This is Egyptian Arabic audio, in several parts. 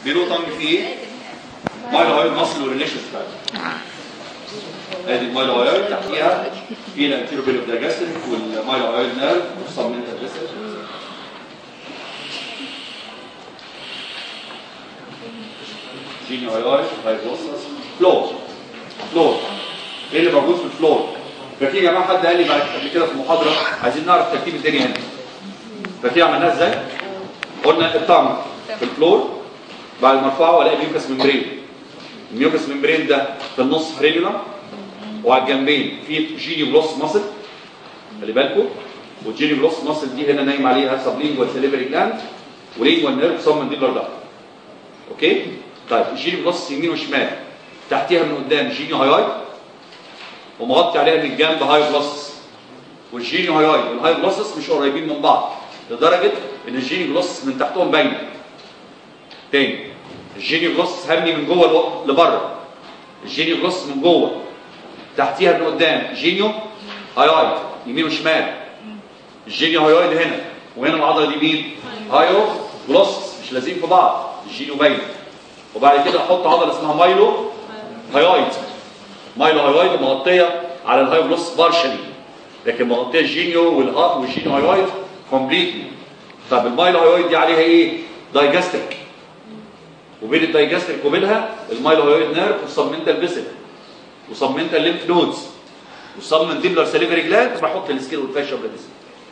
بيلو تانج فيه ايه؟ مايلوهايد ماسل وريليشن بتاعته ادي المايلوهايد تحتيها في الانتيرو بيلو دايجاستريك والمايلوهايد نيرف والسبمنتال فيسل جينيو هايلايت هايبوسس فلور فلور ايه اللي موجود في الفلور ففي يا جماعه حد قال لي بعد قبل كده في المحاضره عايزين نعرف ترتيب الدنيا هنا ففي عملناها ازاي قلنا الطعم في الفلور بعد ما ارفعه الاقي ميوكس ممبرين الميوكس ممبرين ده في النص ريجولار وعلى الجنبين في جينيو بلوس ماسل خلي بالكم والجينيو بلوس ماسل دي هنا نايم عليها سبلينجوال سيليفري جلاند ولينجوال نيرف صمم دي ده اوكي طيب الجينيو بلوس يمين وشمال تحتيها من قدام جينيو هاياي ومغطي عليها من الجنب هاي بلس والجينيو هاياي والهاي بلسس مش قريبين من بعض لدرجه ان الجينيو بلس من تحتهم باينه تاني الجينيو بلس همني من جوه لو- لبره الجينيو بلس من جوه تحتيها من قدام جينيو هاياي يمين وشمال الجينيو هاياي هنا وهنا العضله دي مين هايو بلس مش لازقين في بعض الجينيو باينه وبعد كده احط عضله اسمها مايلو هايايد مايلو هايايد مغطيه على الهاي بلس بارشلي لكن مغطيه الجينيو والها والجينيو هايايد كومبليتلي طب المايلو هايايد دي عليها ايه دايجاستريك وبين الدايجاستريك وبينها المايلو هايايد نيرف والسبمنتال فيسل وسبمنتال ليمف نودز والسبمنتيبلر سليفري جلاند بحط السكيل والفاشيا بلاديس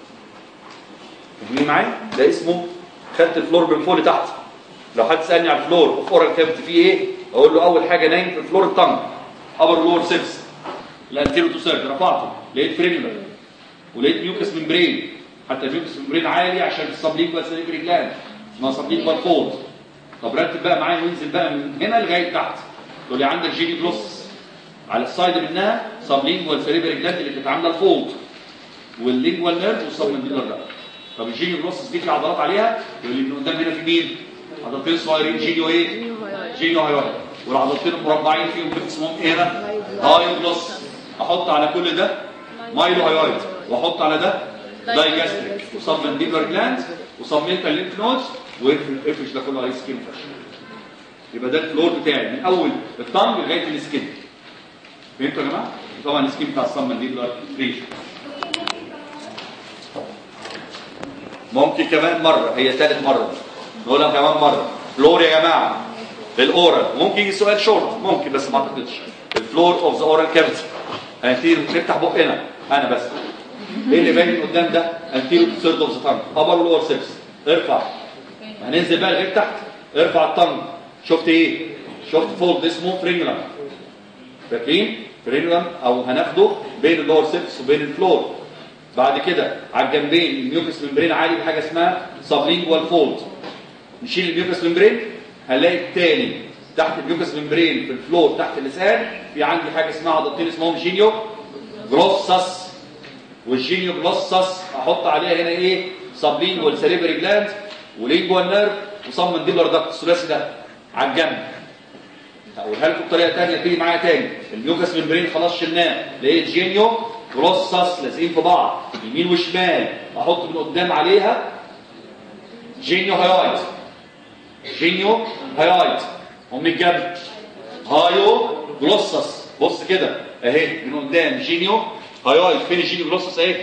فاهمين معايا ده اسمه خدت الفلور من فوق لتحت لو حد سالني على الفلور اوف اورال كافيتي فيه ايه اقول له اول حاجه نايم في الفلور التنج ابر لور سيبس الانتيرو تو سيرد رفعته لقيت فريمولر ولقيت ميوكس ممبرين حتى الميوكس ممبرين عالي عشان السبلينجوال سليفري جلاند اسمها سبلينجوال فولد طب رتب بقى معايا وانزل بقى من هنا لغايه تحت تقول لي عندك جيني بلس على السايد منها سبلينجوال سليفري جلاند اللي كانت عامله الفولد واللينجوال نيرف والسبمنديبلر ده طب الجينيو بلوسس دي في عضلات عليها يقول لي من قدام هنا في مين؟ عضلتين صغيرين جينيو ايه؟ جينيو هايوي والعضلتين المربعين فيهم اسمهم ايه هنا؟ هايو بلوس احط على كل ده مايلو هايويد واحط على ده دايجاستريك وسبمنديبلر جلاند وسبمنتال ليمف نودز وافرش ده كله عليه سكين فش يبقى ده الفلور بتاعي من اول الطنج لغايه السكين فهمتوا يا جماعه؟ طبعا السكين بتاع السبمنديبلر ريجن ممكن كمان مرة هي ثالث مرة نقولها كمان مرة فلور يا جماعة الأورال ممكن يجي سؤال شورت ممكن بس ما اعتقدش الفلور اوف ذا اورال كافيتي هنبتدي نفتح بقنا انا بس ايه اللي باين من قدام ده انتيرو تو ثيرد اوف ذا تانج ابر لور سيبس ارفع هننزل بقى لغايه تحت ارفع التانج شفت ايه شفت فولد اسمه فرينجلم فاكرين فرينجلم او هناخده بين اللور سيبس وبين الفلور بعد كده على الجنبين الميوكس ممبرين عالي بحاجه اسمها سبلينجوال فولد نشيل الميوكس ممبرين هنلاقي التاني تحت الميوكس ممبرين في الفلور تحت اللسان في عندي حاجه اسمها عضلتين اسمهم جينيو جروسس والجينيو جروسس احط عليها هنا ايه سبلينجوال سليفري جلاند ولينجوال نيرف وصمم ديبلر داكت الثلاثي ده على الجنب هقولها لكم بطريقه ثانيه تيجي معايا تاني الميوكس ممبرين خلاص شلناه لقيت جينيو جروسس لازقين في بعض يمين وشمال احط من قدام عليها جينيو هايلايت جينيو هايلايت ومن الجنب هايو جلوسس بص كده اهي من قدام جينيو هايلايت فين الجينيو جلوسس اهي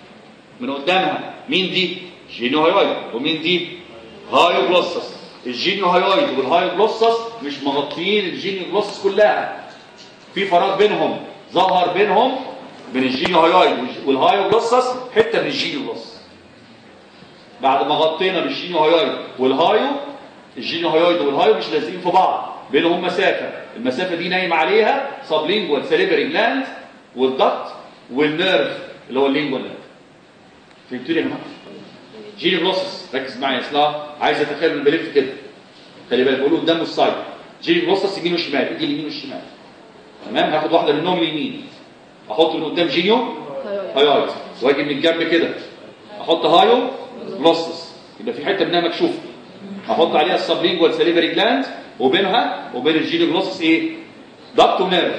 من قدامها مين دي جينيو هايلايت ومين دي هايو جلوسس الجينيو هايلايت والهايو جلوسس مش مغطيين الجينيو جلوسس كلها في فراغ بينهم ظهر بينهم بين الجينيو هايلايت والهايو جلوسس حته من الجينيو جلوسس بعد ما غطينا بالجينيو هايلايت والهايو الجينيو هايلايت والهايو مش لازقين في بعض بينهم مسافه المسافه دي نايم عليها سبلينجوال سليفري جلاند والضغط والنيرف اللي هو اللينجوال نيرف فهمتوا يا جماعه جينيو جلوسس ركز معايا اصلا عايز اتخيل من بلف كده خلي بالك بقول قدام السايد جينيو جلوسس يمين وشمال ايدي اليمين والشمال تمام هاخد واحده منهم اليمين احط من قدام جينيو هايلايت واجي من الجنب كده احط هايو جلوسس يبقى في حته منها مكشوفه احط عليها السبلينجوال سليفري جلاند وبينها وبين الجينيو جلوسس ايه ضغط ونيرف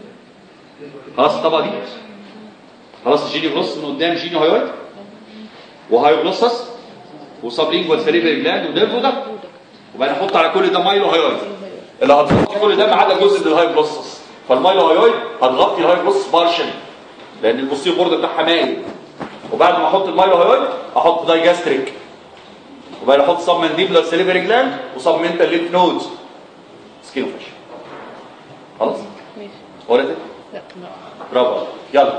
خلاص الطبقه دي خلاص الجينيو جلوسس من قدام جينيو هايلايت وهايو جلوسس وسبلينجوال سليفري جلاند ونيرف وضغط وبعدين احط على كل ده مايلو هايويد اللي هتغطي كل ده ما عدا جزء من الهاي بلوسس فالمايلو هايويد هتغطي الهاي بلوسس بارشل لان البوستير بورد بتاعها مايل وبعد ما احط المايلو هايويد احط دايجاستريك وبعدين احط سب مانديبلر سليفري جلاند وسب منتال ليف نودز سكين فيش خلاص ماشي ورقت لا لا برافو عليك. يلا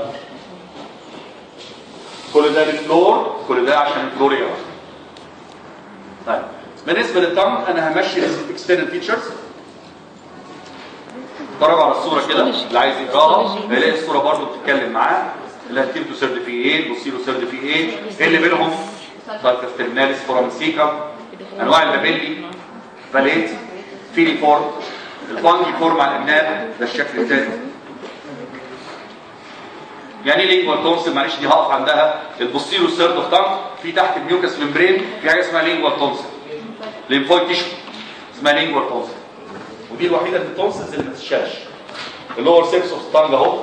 كل ده للفلور كل ده عشان الفلور يا جماعه طيب بالنسبه للتم انا همشي الاكسترنال فيتشرز اتفرجوا على الصوره كده اللي عايز يقراها هيلاقي الصوره برضو بتتكلم معاه اللي هتيرتو سيرد في ايه بوسيرو سيرد في ايه ايه اللي بينهم سالكس ترميناليس فورامسيكا انواع اللابيلي فاليت فيلي فورم الفانجي فورم على الابناء ده الشكل الثاني يعني ايه لينجوال تونسل معلش دي هقف عندها البوستيرو سيرد اوف تانك في تحت الميوكس ممبرين في حاجه اسمها لينجوال تونسل ليمفويد تيشو اسمها لينجوال تونسل ودي الوحيده من التونسلز اللي ما بتتشالش اللور سيبس اوف تانج اهو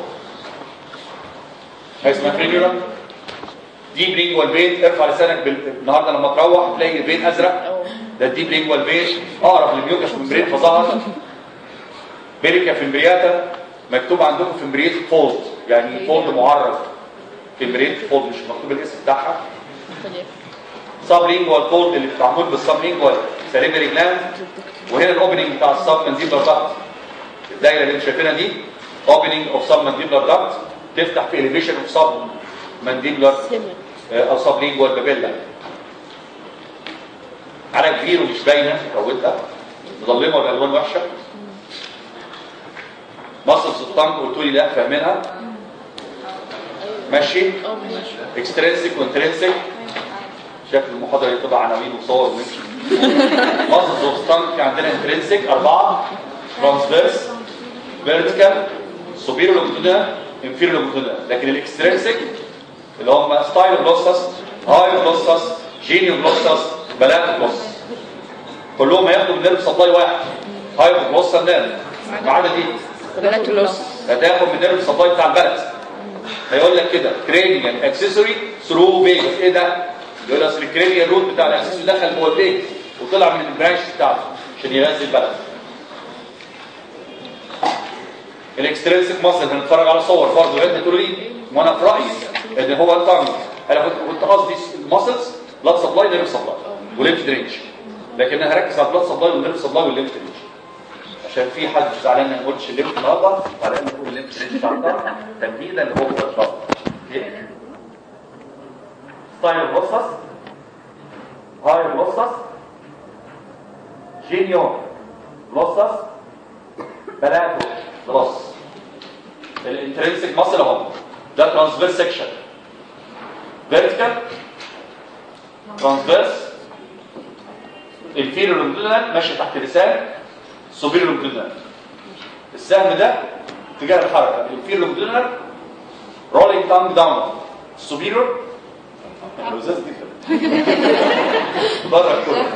حاجه اسمها كرينيولا ديب لينجوال فين ارفع لسانك بال- النهارده لما تروح تلاقي الفين ازرق ده الديب لينجوال فين اقرب للميوكس ممبرين فظهر بيريكا فيمبرياتا مكتوب عندكم فيمبريت فولد يعني فولد معرض فيمبريت فولد مش مكتوب الاسم بتاعها سب لينجوال فولد اللي معمول بالسب لينجوال سليمري جلاند وهنا الاوبننج بتاع السب مانديبلر داكت الدايره اللي انتم شايفينها دي اوبننج اوف سب مانديبلر داكت تفتح في اليفيشن اوف سب مانديبلر او سب لينجوال بابيلا على كبير ومش باينه كوتها مظلمه والالوان وحشه مصر الطنك قلتوا لي لا فاهمينها ماشي اه ماشي اكسترنسك وانترنسك شكل المحاضره دي تبقى عناوين وصور ونمشي مصر الطنك عندنا انترنسك اربعه ترانسفيرس فيرتيكال سوبيرو لونجيتودينال انفيرو لونجيتودينال لكن الاكسترنسك اللي هم ستايل بلوسس هاي بلوسس جينيو بلوسس بلات بلوسس كلهم هياخدوا من نيرف سبلاي واحد هاي بلوسس نيرف ما عدا دي بنات لوس هتاخد من نيرف سبلاي بتاع البلد هيقول لك كده كرينيال اكسسوري ثرو فيجاس ايه ده؟ يقول لك اصل الكرينيال روت بتاع الاكسسوري دخل جوه الفيجاس وطلع من البرانش بتاعته عشان يغذي البلد الاكسترنسك ماسل هنتفرج على صور برضه انت تقول لي وانا في رايي ان هو التانج انا كنت كنت قصدي الماسلز بلاد سبلاي نيرف سبلاي وليمف درينج لكن انا هركز على البلاد سبلاي والنيرف سبلاي والليمف درينج عشان في حد زعلان ما نقولش الليمف النهارده وعلى ان نقول الليمف درينج النهارده تمهيدا لهو الشرط ستايل بلوسس هاي بلوسس جينيو بلوسس بلاتو خلاص الانترنسك ماسل اهو ده ترانسفيرس سيكشن فيرتيكال ترانسفيرس الفيرو لومدونال ماشي تحت اللسان سوبيرو لومدونال السهم ده اتجاه الحركه الفيرو لومدونال رولينج تانج داون السوبيرو اللزاز دي بره كله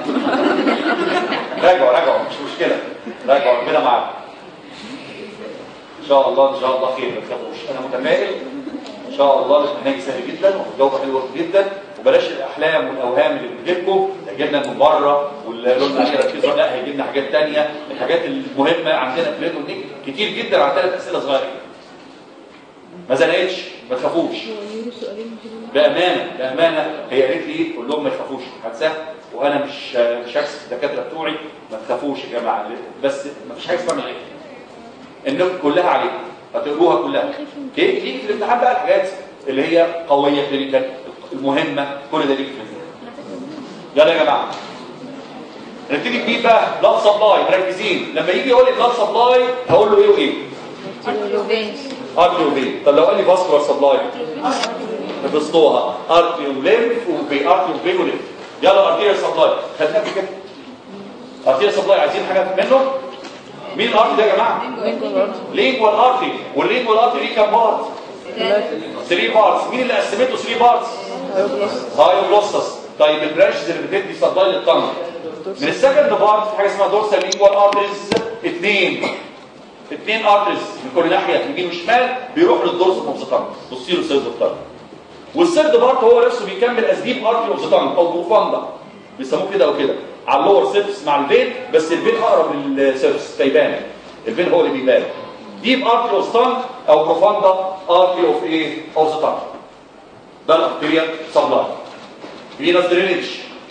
راجعوا راجعوا مش مشكله راجعوا ربنا معاكم ان شاء الله ان شاء الله خير ما تخافوش انا متفائل ان شاء الله البرنامج سهل جدا والجوده حلوه جدا وبلاش الاحلام والاوهام اللي بتجيلكم تجي لنا من بره واللي قلنا عليه ركزوا لا هيجي لنا حاجات ثانيه الحاجات المهمه عندنا في ليتو نيك كتير جدا على ثلاث اسئله صغيره ما زنقتش ما تخافوش بامانه بامانه هي قالت لي ايه قول لهم ما تخافوش هتسهل وانا مش مش هكسف الدكاتره بتوعي ما تخافوش يا جماعه بس ما فيش حاجه اسمها غير النوت كلها عليكم هتقروها كلها ليه ليك في الامتحان بقى الحاجات اللي هي قويه كلينيكال المهمه كل ده ليك في الامتحان يلا يا جماعه نبتدي جديد بقى بلاد سبلاي مركزين لما يجي يقول لي بلاد سبلاي هقول له ايه وايه ارتري وفين طب لو قال لي فاسكولار سبلاي حفظتوها ارتري وليمف وفي ارتري وفين وليمف يلا ارتيريال سبلاي خدناها قبل كده ارتيريال سبلاي عايزين حاجه منه مين الارتري ده يا جماعه لينجوال ارتري واللينجوال ارتري ليه كام بارت 3 بارتس مين اللي قسمته 3 بارتس هايوبلوستس طيب البرانشز اللي بتدي سبلاي للطنج من السكند بارت في حاجه اسمها دورسال لينجوال ارتريز اثنين اثنين ارتريز من كل ناحيه يمين وشمال بيروح للدورس اوف ذا تانج بصيروا سيرد اوف تانج والسيرد بارت هو نفسه بيكمل از ديب ارتري اوف ذا تانج او بوفاندا بيسموه كده او كده على اللور سيرفس مع الفين بس الفين اقرب للسيرفس فيبان الفين هو اللي بيبان ديب ارتري اوف ستانج او بروفاندا ارتري اوف ايه اوف ذا تانج ده الارتيريال سبلاي فينس درينج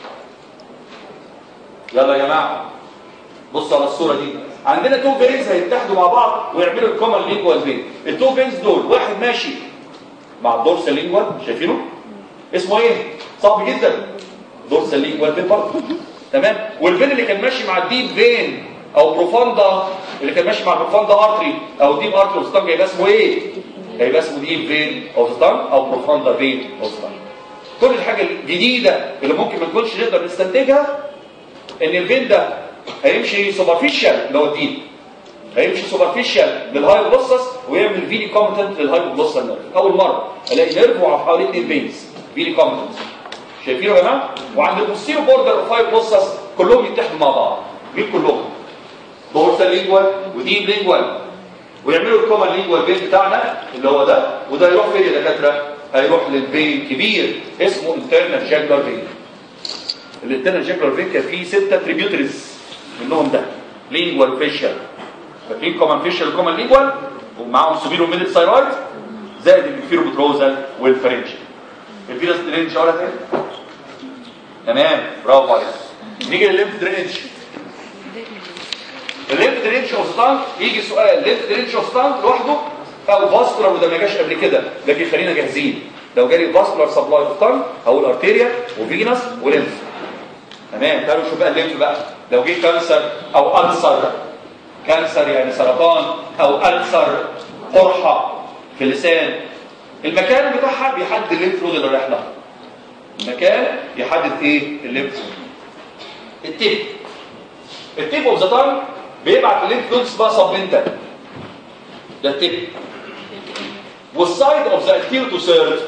يلا يا جماعه بصوا على الصوره دي عندنا تو فينز هيتحدوا مع بعض ويعملوا الكومن لينجوال فين التو فينز دول واحد ماشي مع الدورسال لينجوال شايفينه اسمه ايه صعب جدا دورسال لينجوال فين برضه تمام والفين اللي كان ماشي مع الديب فين او بروفاندا اللي كان ماشي مع البروفاندا ارتري او ديب ارتري اوف ستانج هيبقى اسمه ايه هيبقى اسمه ديب فين اوف ستانج او بروفاندا فين اوف ستانج كل الحاجه الجديده اللي ممكن ما نكونش نقدر نستنتجها ان الفين ده هيمشي سوبرفيشال اللي هو الديب هيمشي سوبرفيشال بالهايبوبلوسس ويعمل فيلي كومبتنت للهايبوبلوسال نيرف اول مره الاقي نيرف وعلى حوالي اثنين فينز فيلي كومبتنت شايفينه يا جماعه وعند البوستيرو بوردر اوف هايبوبلوسس كلهم يتحدوا مع بعض مين كلهم دورسال لينجوال وديب لينجوال ويعملوا الكومن لينجوال فين بتاعنا اللي هو ده وده يروح فين يا دكاتره هيروح للفين كبير اسمه انترنال جاكولار فين الانترنال جاكولار فين كان فيه سته تريبيوتريز منهم ده لينجوال فيشال فاكرين كومن فيشال كومن لينجوال ومعاهم سوبيرو ميدل ثايرويد زائد الفيروبوتروزال والفرنجي الفيروس درينج ولا تاني تمام برافو عليك نيجي للليمف درينج الليمف درينج اوف ستانك يجي سؤال ليمف درينج اوف ستانك لوحده او فاسكولار وده ما جاش قبل كده لكن خلينا جاهزين لو جالي فاسكولار سبلاي اوف ستانك هقول ارتيريا وفينس وليمف تمام تعالوا نشوف بقى الليمف بقى لو جه كانسر او ألسر كانسر يعني سرطان او ألسر قرحه في اللسان المكان بتاعها بيحدد الليمف نود اللي رايح لها المكان يحدد ايه الليمف نود التيب التيب اوف ذا تانج بيبعت الليمف نودز بقى سبمنتال ده التيب والسايد اوف ذا انتيريور تو سيرد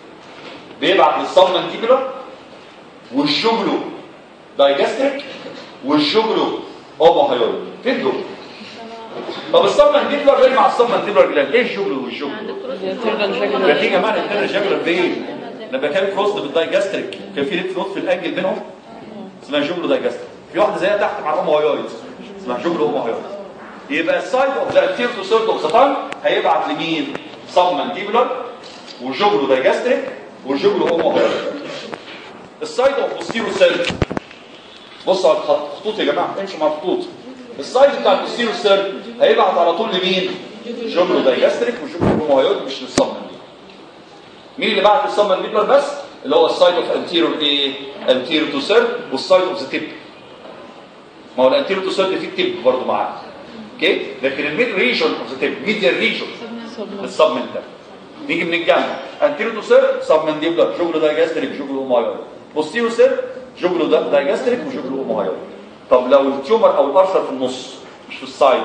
بيبعت للسبمنتيكولار والجوجلو دايجاستريك والجوجلو اوموهايويد فين دول؟ طب السبمنتيكولار غير مع السبمنتيكولار جلاند ايه الجوجلو والجوجلو؟ كان في جماعه الانترنال جاجولار فين لما كان كروس بالدايجاستريك كان في ليمف نود في الانجل بينهم اسمها جوجلو دايجاستريك في واحده زيها تحت مع الاوموهايويد اسمها جوجلو اوموهايويد يبقى السايد اوف ذا انتيريور تو سيرد اوف ذا تانج هيبعت لمين؟ سبمنتيكولار والجوجلو دايجاستريك والجوجلو اوموهايويد السايد اوف بوستيرو سيرد بصوا على الخط خطوط يا جماعه امشوا مع الخطوط السايد بتاع البوستيرو سيرد هيبعت على طول لمين؟ جوجلو دايجاستريك وجوجلو اوموهايويد مش للسبمنتيكولار مين اللي بعت للسبمنتيكولار بس؟ اللي هو السايد اوف انتيريور ايه؟ انتيريور تو سيرد والسايد اوف ذا تيب ما هو الانتيريور تو سيرد فيه تيب برضه معاه اوكي لكن الميد ريجون اوف ذا تيب ميديال ريجون السبمنتال نيجي من الجنب انتيريور تو سيرد سبمنتيبلر جوجلو دايجاستريك جوجلو اومايويد بوستيريور سيرد جوجلو دايجاستريك وجوجلو اومايويد طب لو التيومر او الارثر في النص مش في السايد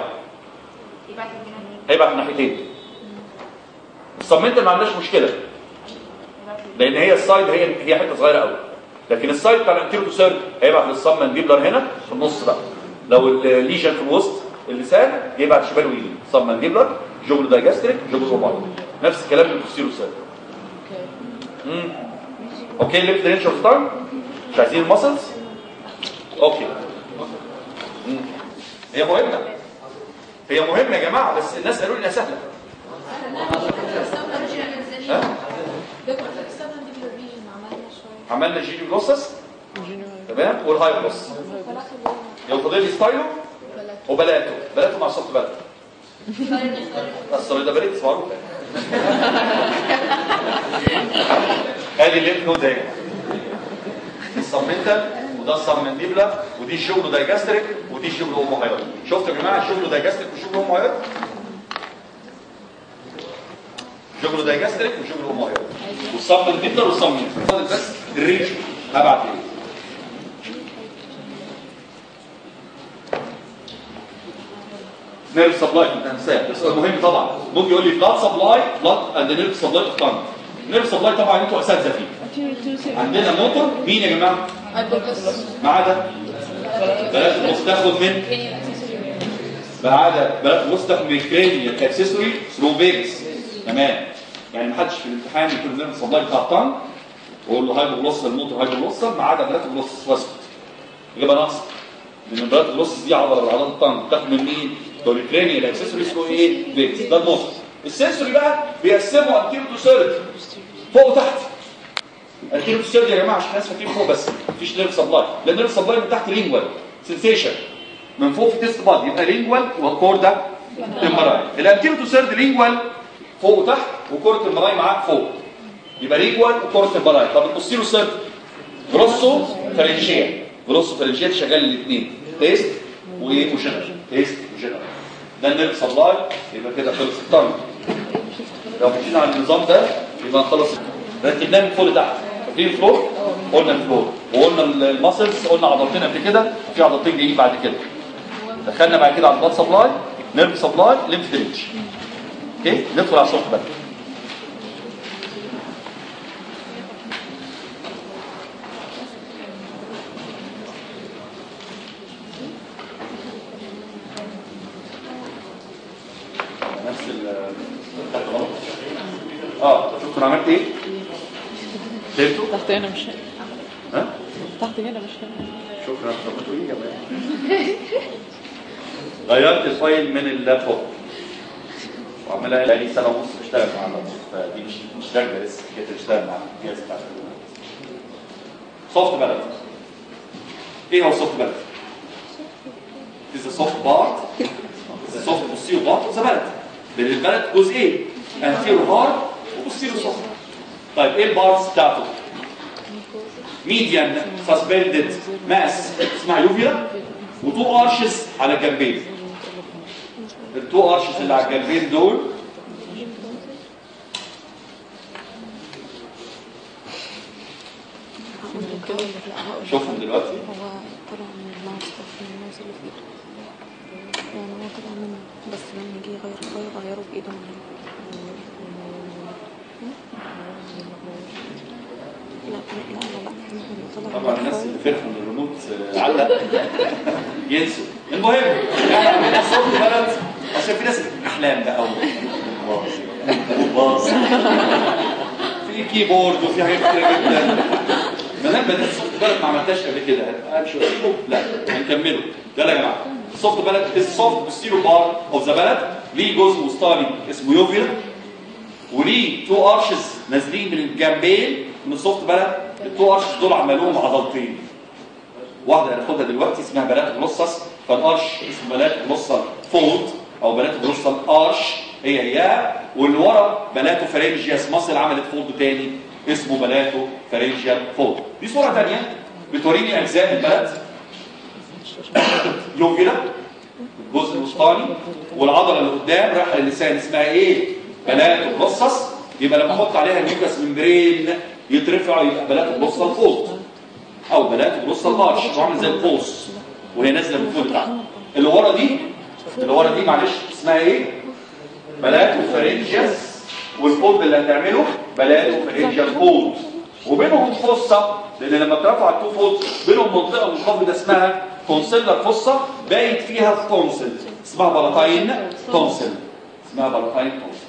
هيبقى في الناحيتين السبمنتال ما عندناش مشكله لان هي السايد هي هي حته صغيره قوي لكن السايد بتاع الانتيريور تو سيرد هيبعت للسبمنتيبلر هنا في النص بقى لو الليجن في الوسط اللسان يبعت شمال ويمين سبمنتيبلر جوجلو دايجاستريك جوجلو اومايويد نفس الكلام للبوستيريور سيرد امم اوكي ليفت رينج اوف تانج مش عايزين المسلز اوكي مم. هي مهمه هي مهمه يا جماعه بس الناس قالوا لي انها سهله ها عملنا جيني جلوسس تمام والهاي جلوس لو فاضل لي ستايلو وبلاتو بلاتو مع صوت بلاتو الصليب ده بريد معروف ادي الليمف نود اهي السبمنتال وده السبمنديبلا ودي الشغل دايجاستريك ودي الشغل اوموهايويد شفتوا يا جماعه الشغل دايجاستريك والشغل اوموهايويد شغل دايجاستريك وشغل اوموهايويد والسبمنديبلا والسبمنديبلا فاضل بس الريشيو هبعت ايه نيرف سبلاي كنت هنساه بس هو مهم طبعا ممكن يقول لي بلاد سبلاي بلاد اند نيرف سبلاي اوف تانج نيرف سبلاي طبعا انتوا اساتذه فيه عندنا موتور مين يا جماعه؟ ما عدا بلاش البص تاخد من ما عدا بلاش البص تاخد من كرينيال اكسسوري ثرو فيجس تمام يعني ما حدش في الامتحان يكون نيرف سبلاي بتاع التانج واقول له هايبو بلوسال الموتور هايبو بلوسال ما عدا بلاش البص واسكت يبقى ناقصه لان البلاد الجلوسس دي عضله من عضلات الطنج بتاخد من مين؟ لو الكرانيال الاكسسوري اسمه ايه؟ فيكس ده المخ السنسوري بقى بيقسموا انتيرو تو سيرد فوق وتحت انتيرو تو سيرد يا جماعه عشان الناس فاكرين فوق بس مفيش نيرف سبلاي لان النيرف سبلاي من تحت لينجوال سنسيشن من فوق في تيست بادي يبقى لينجوال والكوردا تمبراي الانتيرو تو سيرد لينجوال فوق وتحت وكورة المراي معاك فوق يبقى لينجوال وكورة المراي طب البوستيرو سيرد جروسو فرنجيا جروسو فرنجيا شغال الاثنين تيست وايه وجنرال تيست وجنرال ده النيرف سبلاي يبقى كده خلص الطرد لو مشينا على النظام ده يبقى نخلص رتبناه من فوق لتحت فاكرين الفلور؟ قلنا الفلور وقلنا الماسلز قلنا عضلتين قبل كده في عضلتين جايين بعد كده دخلنا بعد كده على البلاد سبلاي نيرف سبلاي ليمف درينج اوكي ندخل على الصوت بقى نفس ال اه شفتوا انا عملت ايه؟ فهمتوا؟ تحت هنا مش ها؟ تحت هنا مش هنا شكرا طب ايه يا جماعه غيرت الفايل من اللابتوب وعملها بقالي سنه ونص بشتغل مع اللابتوب فدي مش مش راكبه لسه كده بشتغل مع الجهاز بتاع سوفت بلد ايه هو السوفت بلد؟ is a soft part is a soft posterior part of the بلد بين البلد جزئين anterior hard و posterior soft طيب ايه البارتس بتاعته؟ median suspended mass اسمها يوفيلا وتو ارشز على الجنبين التو ارشز اللي على الجنبين دول شوفهم دلوقتي هو طلع من الماوس طب من الماوس اللي في ايده يعني هو طلع منه بس لما جه يغير شوية غيره بإيده من لا لا لا لا لا طبعا الناس اللي فرحوا ان الريموت علق ينسوا المهم احنا عندنا صوت بلد عشان في ناس احلام بقى وباص في كيبورد وفي حاجات كتير جدا ما دام بدات صوت بلد ما عملتهاش قبل كده امشي واسيبه لا هنكمله يلا يا جماعه صوت بلد الصوت بستيرو بار اوف ذا بلد ليه جزء وسطاني اسمه يوفيل وليه تو ارشز نازلين من الجنبين من السوفت بلد التو ارشز دول عملوهم عضلتين واحده هناخدها دلوقتي اسمها بلات جلوسس فالارش اسمه بلات جلوسال فولد او بلات جلوسال ارش هي هي واللي ورا بلاتو فرنجياس مصل عملت فولد تاني اسمه بلاتو فرنجيال فولد دي صوره ثانيه بتوريني اجزاء البلد يوفيلا الجزء الوسطاني والعضله اللي قدام رايحه للسان اسمها ايه؟ بلاتو جلوسس يبقى لما احط عليها نيوكاس ممبرين يترفع يبقى بلاتو جلوسال فولد او بلات بص الارش عامل زي القوس وهي نازله من فوق لتحت اللي ورا دي اللي ورا دي معلش اسمها ايه بلات وفرنجياس والفولد اللي هتعمله بلات وفرنجياس فولد وبينهم فصه لان لما بترفع التو فولد بينهم منطقه منخفضه اسمها تونسيلر فصه بايت فيها تونسل اسمها بلاتاين تونسل اسمها بلاتاين تونسل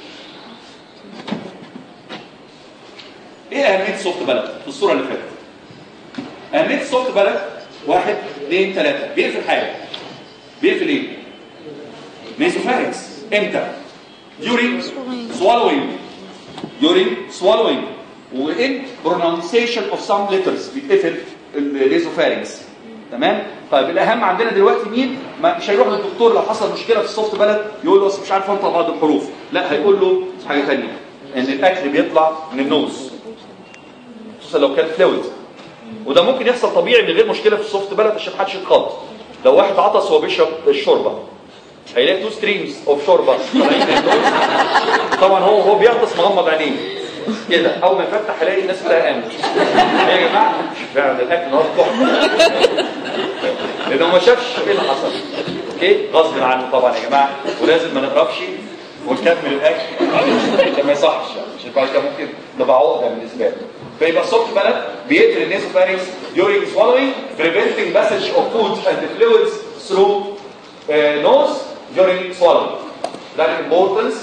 ايه اهميه سوفت بلد في الصوره اللي فاتت اهميه السوفت بلد واحد اثنين ثلاثه بيقفل حاجه بيقفل ايه؟ نيزوفارينكس امتى؟ during swallowing during swallowing وان pronunciation of some letters بيتقفل النيزوفارينكس تمام؟ طيب الاهم عندنا دلوقتي مين؟ ما مش هيروح للدكتور لو حصل مشكله في السوفت بلد يقول له أصل مش عارف انطق بعض الحروف لا هيقول له حاجه ثانيه ان الاكل بيطلع من النوز خصوصا لو كان فلويد وده ممكن يحصل طبيعي من غير مشكله في السوفت بلد عشان محدش يتخض لو واحد عطس وهو بيشرب الشوربه هيلاقي تو ستريمز اوف شوربه طالعين من النوز طبعا هو هو بيعطس مغمض عينيه كده اول ما يفتح هيلاقي الناس كلها قامت يا جماعه فعلا الاكل النهارده تحفه لانه ما شافش ايه اللي حصل اوكي غصب عنه طبعا يا جماعه ولازم ما نقربش ونكمل الاكل ده ما يصحش عشان بعد كده ممكن تبقى عقده بالنسبه له فيبقى السوفت بلد بيقتل النيزوفارينكس during swallowing preventing passage of food and fluids through uh, nose during swallowing that importance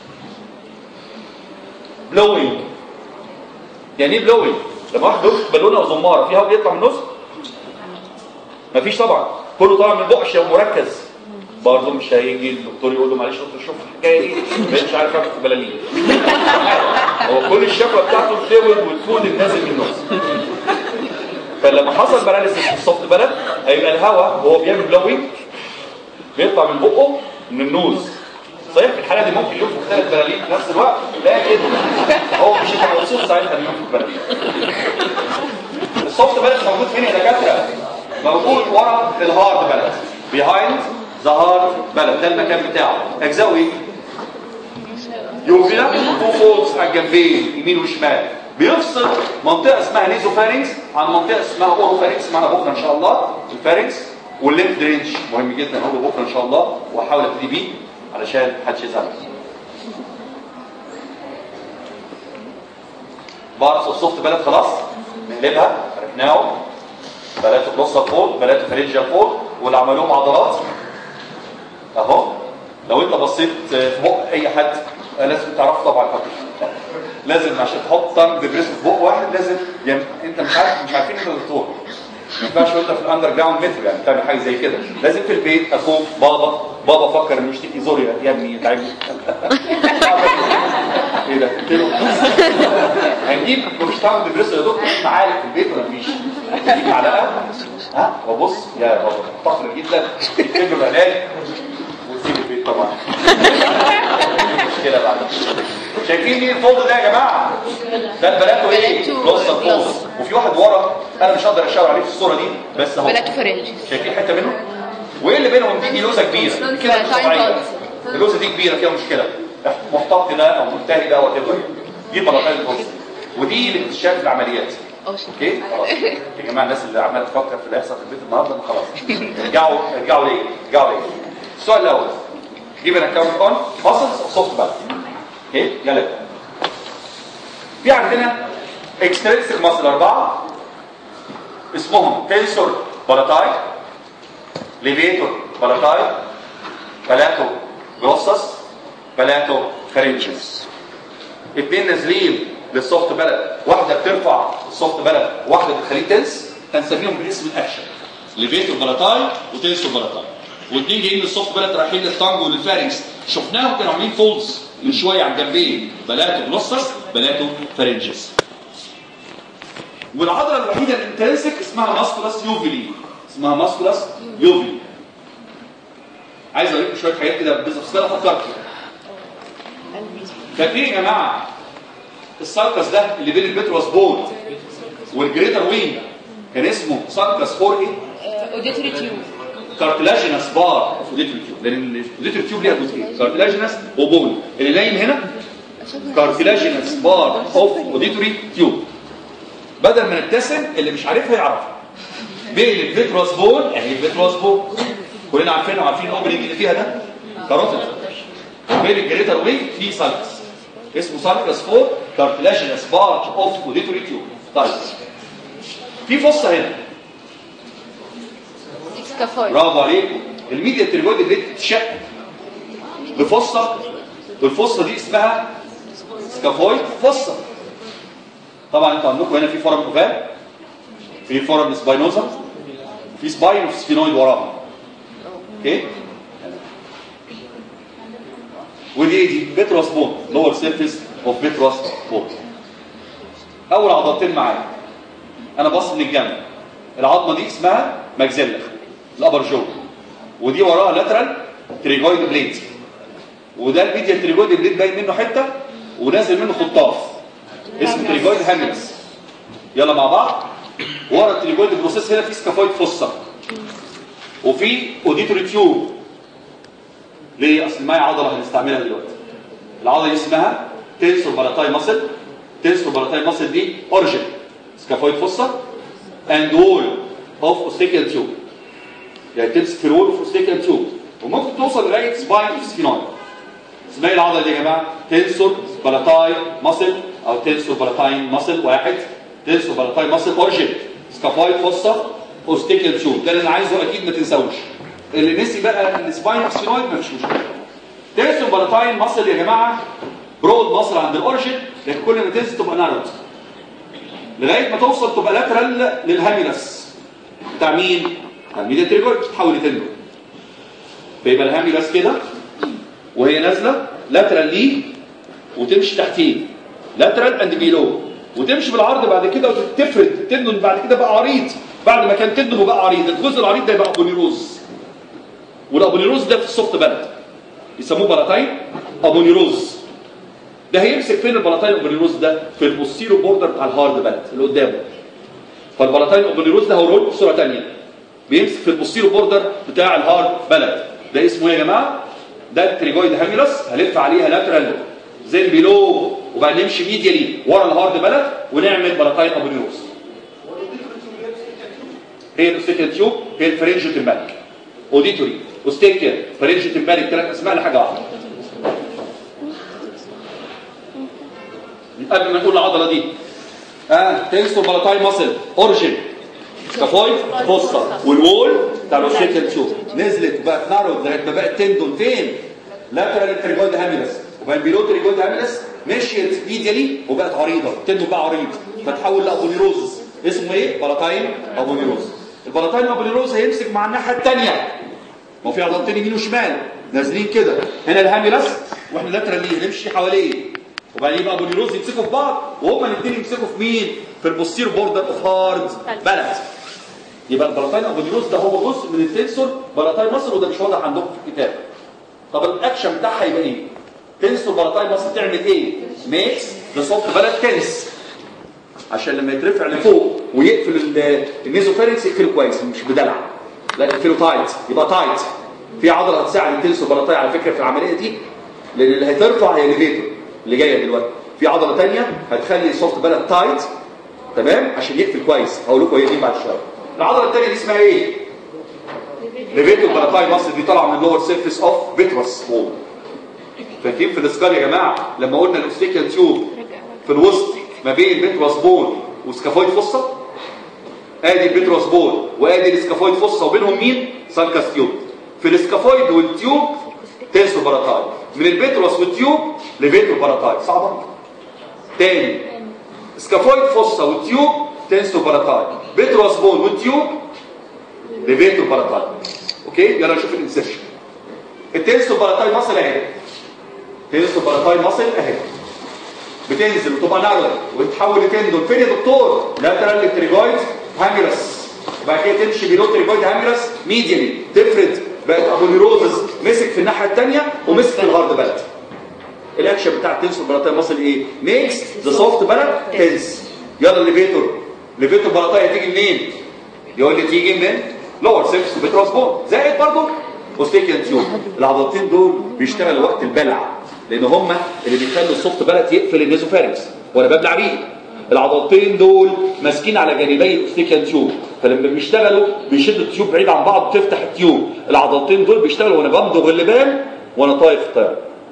blowing يعني ايه blowing لما واحد بياخد بالونه او زماره فيها هواء بيطلع من النص مفيش طبعا كله طالع من البق عشان مركز برضه مش هيجي الدكتور يقول له معلش دكتور شوف الحكايه دي بقيت مش عارف اعمل بلالين هو كل الشكوى بتاعته الفلويد والفود اللي نازل من النص فلما حصل باراليسيس في الصوت بلد هيبقى الهواء وهو بيعمل بلوينج بيطلع من بقه من النوز صحيح في الحاله دي ممكن ينفخ ثلاث بلالين في نفس الوقت لكن هو مش هيبقى مبسوط ساعتها انه ينفخ بلالين السوفت بلد موجود فين يا دكاتره؟ موجود ورا الهارد بلد behind the hard بلد ده المكان بتاعه اجزاؤه ايه؟ يوفيلا تو فولدز على الجنبين يمين وشمال بيفصل منطقه اسمها نيزوفارينكس عن منطقه اسمها اوروفارينكس معانا بكره ان شاء الله الفارينكس والليمف درينج مهم جدا هقوله بكره ان شاء الله واحاول ابتدي بيه علشان محدش يزعل بعرف السوفت بلد خلاص نقلبها عرفناه بلاته بلوسا فوق بلاته فرينجيا فوق واللي عملوهم عضلات اهو لو انت بصيت في بق اي حد لازم تعرف طبعا الحقيقة. لازم عشان تحط طنج دبريس في بق واحد لازم يعني انت مش عارف مش عارفين انت دكتور ما ينفعش وانت في الاندر جراوند متر يعني تعمل حاجه زي كده لازم في البيت اخوك بابا بابا فكر انه يشتكي زوريا يا ابني تعبني ايه ده قلت له هنجيب مش طنج دبريس يا دكتور معالق في البيت ولا مفيش نجيب معلقه ها وبص يا بابا فخر جدا تكتب له العلاج وتسيب البيت طبعا مشكله بعد شايفين مين الفولد ده يا جماعه ده البلاته ايه بلاته بلس فولد بلس. وفي واحد ورا انا مش هقدر اشاور عليه في الصوره دي بس اهو بلاته فرنج شايفين حته منه وايه اللي بينهم دي دي لوزه كبيره دي كده مش Time طبيعيه pulse. اللوزه دي كبيره فيها مشكله محتق ده او منتهي ده وات دي بلاطات البوست ودي اللي بتتشاف في العمليات اوكي خلاص يا جماعه الناس اللي عماله تفكر في اللي هيحصل في البيت النهارده ما خلاص ارجعوا ارجعوا ليه ارجعوا ليه السؤال الاول جيب انا كاونت اون ماسلز او سوفت بال اوكي يلا في عندنا اكسترنسك ماسل اربعه اسمهم تنسور بالاتاي ليفيتور بالاتاي بلاتو جروسس بلاتو فارنجس اتنين نازلين للسوفت بلد واحده بترفع السوفت بلد واحده بتخليه تنس هنسميهم باسم الاكشن ليفيتور بلاتاي وتنسور بلاتاي واثنين جايين للسوفت بلد رايحين للتانجو وللفارنكس شفناهم كانوا عاملين فولز من شويه على الجنبين بلاتو جلوسس بلاتو فارنجس والعضله الوحيده الانترنسك اسمها ماسكولاس يوفيلي اسمها ماسكولاس يوفيلي عايز اوريكم شويه حاجات كده بس بس انا فكرت فاكرين يا جماعه الساركس ده اللي بين البتروس بون والجريتر وينج كان اسمه ساركس فور ايه؟ اوديتوري تيوب كارتلاجينس بار اوف اوديتوري تيوب لان الاوديتوري تيوب ليها جزئين كارتلاجينس وبون اللي نايم هنا كارتلاجينس بار اوف اوديتوري تيوب بدل ما نبتسم اللي مش عارفها يعرفها بين الفيتروس بون اهي الفيتروس بون كلنا عارفينها وعارفين الاوبننج اللي فيها ده كاروتيد وبين الجريتر وينج في سالكس اسمه سالكس فور كارتلاجينس بارت اوف اوديتوري تيوب طيب في فصه هنا سكافويد برافو عليكم الميديا التريجويد اللي بتتشق بفصه والفصه دي اسمها سكافويد فصه طبعا انتوا عندكم هنا في فورم اوفال في فورم سباينوزا في سباين وفي سفينويد وراها اوكي ودي دي بيتروس بون لور سيرفيس اوف بيتروس بون اول عضلتين معايا انا باص من الجنب العظمه دي اسمها ماكزيلا الابر جو ودي وراها لاترال تريجويد بليد وده الميديا تريجويد بليد باين منه حته ونازل منه خطاف اسمه تريجويد هاملز يلا مع بعض ورا التريجويد بروسيس هنا في سكافويد فوسا وفي اوديتوري تيوب ليه اصل معايا عضله هنستعملها دلوقتي العضله دي اسمها تنسور بالاتاي ماسل تنسور بالاتاي ماسل دي اوريجين سكافويد فوسا اند وول اوف اوستيكال تيوب يعني تمسك في الوول اوف اوستيكال تيوب وممكن توصل لغايه سباين اوف سفينويد اسمها ايه العضله دي يا جماعه تنسور بالاتاي ماسل او تنسور بالاتاين ماسل واحد تنسور بالاتاي ماسل اوريجين سكافويد فوسا اوستيكال تيوب ده اللي انا عايزه اكيد ما تنساوش اللي نسي بقى السباين اوف سفينويد ما فيش مشكله تنسور بالاتاين ماسل يا جماعه برود ماسل عند الاوريجين لكن كل ما تنزل تبقى نارود لغايه ما توصل تبقى لاترال للهاميلس بتاع مين؟ على الميديا تريجويد تتحول لتندون فيبقى الهاميلاس كده وهي نازله لاترال ليه وتمشي تحتيه لاترال اند بيلو وتمشي بالعرض بعد كده وتفرد التندون بعد كده بقى عريض بعد ما كان تندون وبقى عريض الجزء العريض ده يبقى ابونيروز والابونيروز ده في السوفت بلد يسموه بلاتاين ابونيروز ده هيمسك فين البلاتاين ابونيروز ده في البوستيرو بوردر بتاع الهارد بلد اللي قدامه فالبلاتاين ابونيروز ده هوريه لكم في صوره ثانيه بيمسك في البوستيرو بوردر بتاع الهارد بلد ده اسمه ايه يا جماعه ده التريجويد هاميلس هلف عليها لاترال زي البيلو وبعدين نمشي ميديالي ورا الهارد بلد ونعمل بلاتاين ابونيروز هي الاوستيكيال تيوب هي الفرنجو تمبالك اوديتوري اوستيكيال فرنجو تمبالك ثلاث اسماء لحاجه واحده قبل ما نقول العضله دي اه تنسو بلاتاي ماسل اوريجين سكافويد فوسطا والوول بتاع الاوستيكيال تيوب نزلت وبقت نارود لغايه ما بقت تندون فين؟ لاترال التريجويد هاميلس وبقى البيلو تريجويد هاميلس مشيت ميديالي وبقت عريضه التندون بقى عريض فتحول لابونيروز اسمه ايه؟ بلاتاين ابونيروز البلاتاين ابونيروز هيمسك مع الناحيه الثانيه ما هو في عضلتين يمين وشمال نازلين كده هنا الهاميلس واحنا لاترال ليه نمشي حواليه وبعدين يبقى ابونيروز يمسكوا في بعض وهما الاثنين يمسكوا في مين؟ في البوستير بوردر اوف هارد بلد يبقى البلاتاين ابونيروز ده هو جزء من التنسور بلاتاين مصر وده مش واضح عندكم في الكتاب طب الاكشن بتاعها يبقى ايه؟ تنسور بلاتاين مصر تعمل ايه؟ ميكس ذا سوفت بلد تنس عشان لما يترفع لفوق ويقفل ال- النيزوفيرنكس يقفله كويس مش بدلع لا يقفله تايت يبقى تايت في عضله هتساعد التنسور بلاتاين على فكره في العمليه دي لان اللي هترفع هي الليفيتور اللي جايه دلوقتي في عضله ثانيه هتخلي السوفت بلد تايت تمام عشان يقفل كويس هقول لكم هي دي بعد شويه العضله الثانيه دي اسمها ايه ليفيتور بلاتاي مصر دي طالعه من اللور سيرفيس اوف فيتروس وول فاكرين في الاسكار يا جماعه لما قلنا الاوستيكال تيوب في الوسط ما بين فيتروس بول وسكافويد فوسا ادي الفيتروس بول وادي السكافويد فوسا وبينهم مين سالكاس تيوب في السكافويد والتيوب تنسو باراتاي من الفيتروس والتيوب لفيترو باراتاي صعبه تاني سكافويد فوسا والتيوب تنسو باراتاي فيتروس بول والتيوب لفيترو باراتاي اوكي يلا نشوف الانسيرشن التنسو باراتاي مصل اهي تنسو باراتاي مصل اهي بتنزل وتبقى نارو وتتحول لتندون فين يا دكتور؟ لاترال للتريجويد هانجرس وبعد كده تمشي بيلو تريجويد هانجرس ميديالي تفرد بقت ابونيروزز مسك في الناحيه الثانيه ومسك في الهارد بلد الاكشن بتاع التنس والبلاطه مصل ايه؟ ميكس ذا سوفت بلد تنس يلا ليفيتور ليفيتور بلاطه هتيجي منين؟ يقول لي تيجي من لور سيرفس وبيتروس بون زائد برضه اوستيكيان تيوب العضلتين دول بيشتغلوا وقت البلع لان هم اللي بيخلوا السوفت بلد يقفل النيزوفارنكس وانا ببلع بيه العضلتين دول ماسكين على جانبي الاوستيكيان تيوب فلما بيشتغلوا بيشدوا التيوب بعيد عن بعض تفتح التيوب العضلتين دول بيشتغلوا وانا بمضغ اللبان وانا طاير في الطياره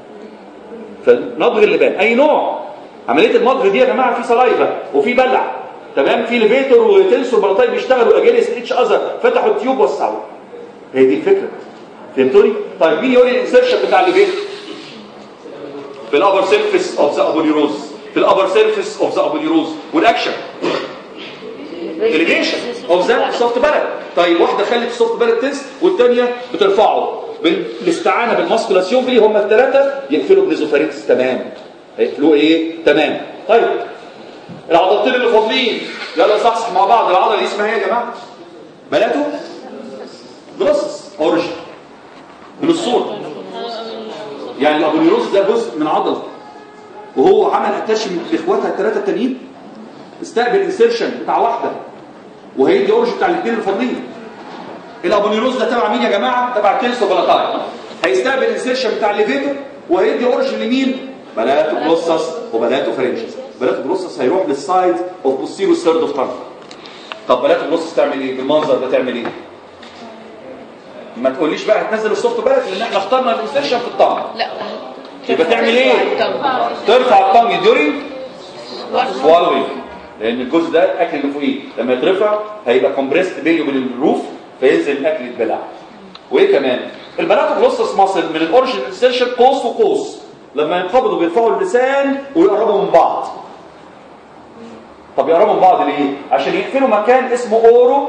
فنضغ اللبان اي نوع عمليه المضغ دي يا جماعه في سلايفا وفي بلع تمام في ليفيتور وتنسور بلطاي بيشتغلوا اجينست اتش اذر فتحوا التيوب وسعوا هي دي الفكره فهمتوني طيب مين يقول لي الانسرشن بتاع الليفيتور في الابر سيرفيس اوف ذا ابونيروز في الابر سيرفيس اوف ذا ابونيروز والاكشن اليفيشن اوف ذا سوفت بلد طيب واحده خلت السوفت بلد تنس والثانيه بترفعه بالاستعانه بالماسكولاسيون فيلي هم الثلاثه يقفلوا بنيزوفارينكس تمام هيقفلوه ايه تمام طيب العضلتين اللي فاضلين يلا صحصح مع بعض العضله دي اسمها ايه يا جماعه بلاتو جلوسس اوريجن من الصوره يعني الابونيروز ده جزء من عضله وهو عمل اتاشمنت لاخواتها الثلاثه التانيين استقبل انسيرشن بتاع واحده وهيدي اورج بتاع الاثنين الفاضلين الابونيروز ده تبع مين يا جماعه تبع كيلسو بلاتاي هيستقبل انسيرشن بتاع الليفيتور وهيدي اورج لمين بلاتو جلوسس وبلاتو فرنجس بلاتو جلوسس هيروح للسايد اوف بوستيرو ثيرد اوف تانج طب بلاتو جلوسس تعمل ايه بالمنظر ده تعمل ايه ما تقوليش بقى هتنزل السوفت بلد لان احنا اخترنا الانسيرشن في الطعم لا يبقى تعمل ايه ترفع الطنج دوري swallowing لان الجزء ده الاكل اللي فوقيه لما يترفع هيبقى كومبريست بينه وبين الروف فينزل الاكل يتبلع وايه كمان البلاتوجلوسس ماسل من الاوريجن انسيرشن قوس وقوس لما ينقبضوا بيرفعوا اللسان ويقربوا من بعض طب يقربوا من بعض ليه عشان يقفلوا مكان اسمه اورو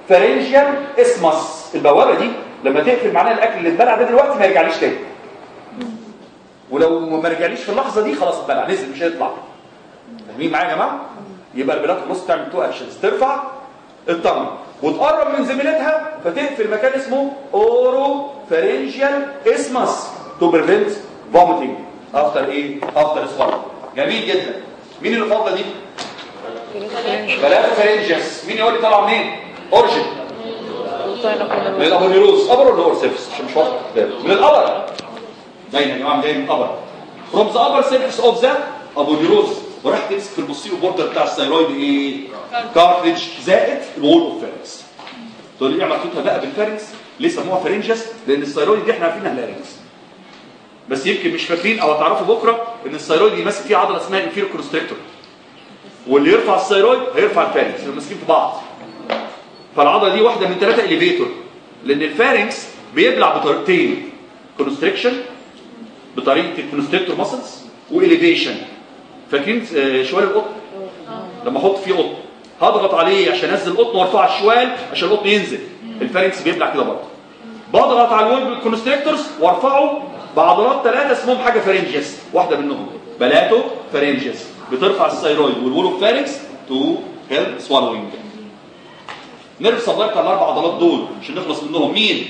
فارنجيال اسمس البوابه دي لما تقفل معناها الاكل اللي اتبلع ده دلوقتي ما يرجعليش تاني ولو ما رجعليش في اللحظه دي خلاص اتبلع نزل مش هيطلع فاهمين معايا يا جماعه يبقى البنات النص تعمل تو اكشنز ترفع الطن وتقرب من زميلتها فتقفل مكان اسمه اورو فارنجيال اسمس تو بريفنت فوميتنج افتر ايه افتر سوالو جميل جدا مين اللي فاضله دي ثلاثه فارنجيس مين يقول لي طالعه منين اورجن من الابونيروز ابر ولا اور سيرفيس عشان مش واضح من الابر دايما يا جماعه جاي من الابر فروم ذا ابر سيرفيس اوف ذا ابونيروز وراح تمسك في البوستيريو بوردر بتاع الثايرويد ايه كارتليج زائد الوول اوف فارنكس تقول لي ايه علاقتها بقى بالفارنكس ليه سموها فارنجس لان الثايرويد دي احنا عارفينها لارنكس بس يمكن مش فاكرين او هتعرفوا بكره ان الثايرويد دي ماسك فيه عضله اسمها الانفيرو كونستريكتور واللي يرفع الثايرويد هيرفع الفارنكس اللي ماسكين في بعض فالعضله دي واحده من ثلاثه اليفيتور لان الفارنكس بيبلع بطريقتين كونستريكشن بطريقه الكونستريكتور ماسلز واليفيشن فاكرين آه، شوال القطن لما احط فيه قطن هضغط عليه عشان انزل القطن وارفع الشوال عشان القطن ينزل الفارنكس بيبلع كده برضه بضغط على الوول بالكونستريكتورز وارفعه بعضلات ثلاثه اسمهم حاجه فارنجيس واحده منهم بلاتو فارنجيس بترفع الثايرويد والوول اوف فارنكس تو هيلب سوالوينج نيرف سبلاي بتاع الاربع عضلات دول عشان نخلص منهم مين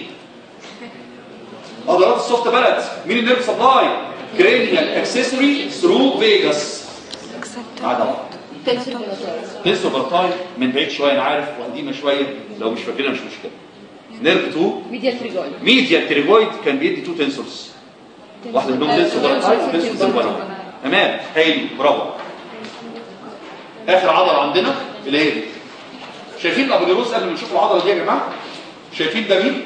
عضلات السوفت بلد مين النيرف سبلاي كرينيال اكسسوري ثرو فيجاس عضله واحده تنسوا بلطاي من بعيد شويه انا عارف وقديمه شويه لو مش فاكرها مش مشكله نيرف 2 ميديا تريجويد ميديا تريجويد كان بيدي تو تنسورز واحده منهم تنسور بلطاي وتنسور بلطاي تمام هايل برافو اخر عضله عندنا اللي هي دي شايفين الابوديروس قبل ما نشوف العضله دي يا جماعه شايفين ده مين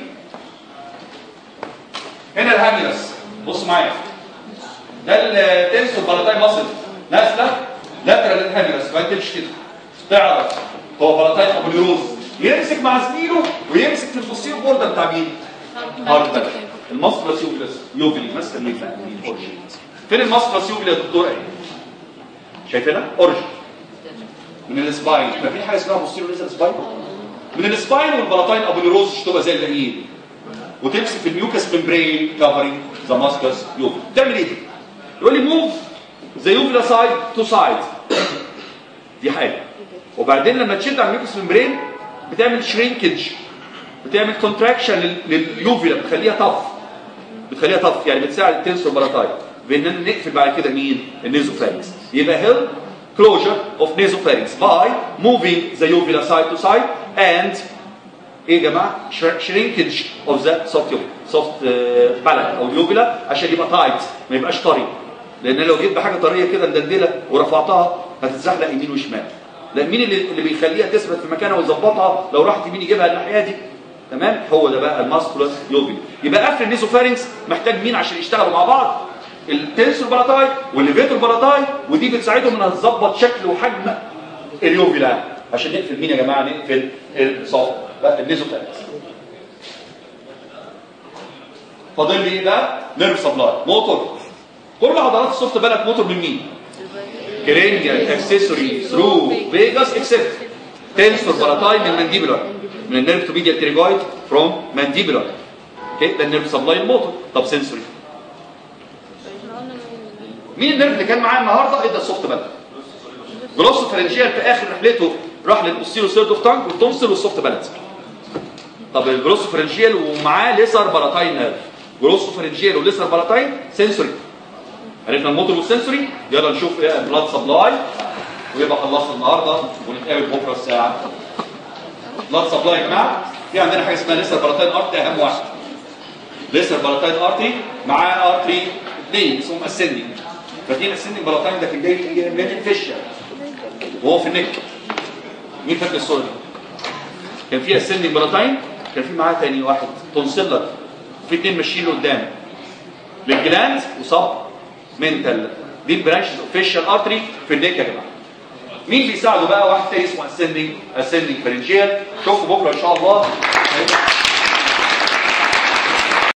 هنا الهاميلس بص معايا ده التنسور بلطاي ماسل نازله لاترال الهاميلس ما تمشي كده تعرف هو بلطاي ابوديروس يمسك مع زميله ويمسك في البوستيريور بوردر بتاع مين؟ هارد المصفرس يوبلس يوبلي ماسكه مين بقى؟ اورجن فين المصفرس يوبلي يا دكتور ايه؟ شايفينها؟ اورجن من السباين ما في حاجه اسمها بوستيريور ليزر سباين من السباين والبلاطين ابونيروز تبقى زي الباقيين وتمسك في الميوكس ممبرين كفرنج ذا ماسكس يوبل تعمل ايه دي؟ يقول لي موف ذا يوبلا سايد تو سايد دي حاجه وبعدين لما تشد على الميوكس ممبرين بتعمل شرينكج بتعمل كونتراكشن لليوفيلا بتخليها طف بتخليها طف يعني بتساعد التنسور بلاتاي باننا نقفل بعد كده مين النيزوفارينكس يبقى هيلب closure of nasopharynx by moving the uvula side to side and ايه يا جماعه shrinkage of the soft uvula soft palate او اليوفيلا عشان يبقى تايت ما يبقاش طري لان لو جيت بحاجه طريه كده مدلدله ورفعتها هتتزحلق يمين وشمال لان مين اللي, اللي بيخليها تثبت في مكانها ويظبطها لو راحت يمين يجيبها الناحيه دي تمام هو ده بقى الماسكولار يوفيلا يبقى قفل النيزوفارينكس محتاج مين عشان يشتغلوا مع بعض التنسور بلاتاي والليفيتور بلاتاي ودي بتساعدهم انها تظبط شكل وحجم اليوفيلا عشان نقفل مين يا جماعه نقفل الصوت النيزوفارينكس فاضل لي ايه بقى نيرف سبلاي موتور كل عضلات السوفت بالك موتور من مين كرينيال اكسسوري ثرو فيجاس اكسبت تنسور بلاتاي من مانديبولار من النيرف تو ميديال تريجويد فروم مانديبولار اوكي ده النيرف سبلاي الموتور طب سنسوري مين النيرف اللي كان معايا النهارده ادى السوفت بالك جلوس فرنجيال في اخر رحلته راح للبوستيرو سيرد اوف تانك والتونسل والسوفت بالانس طب الجلوس فرنجيال ومعاه ليسر بلاتاين نيرف جلوس فرنجيال وليسر بلاتاين سنسوري عرفنا الموتور والسنسوري يلا نشوف ايه بلاد سبلاي ويبقى خلصنا النهارده ونتقابل بكره الساعه بلاد سبلاي يا جماعه في عندنا حاجه اسمها ليسر بلاتاين ارتي اهم واحد ليسر بلاتاين ارتي معاه ارتري اثنين اسمهم اسندنج فاكرين السندنج بلاتاين ده كان جاي من الفشه وهو في النك مين فاكر الصوره دي؟ كان فيها السندنج بلاتاين كان في معاه تاني واحد تونسيلر في اثنين ماشيين لقدام للجلاند وصب منتال دي البرانشز اوف فيشال ارتري في النك يا جماعه مين بيساعده بقى واحد تاني اسمه اسندنج اسندنج فرنجيال شوفوا بكره ان شاء الله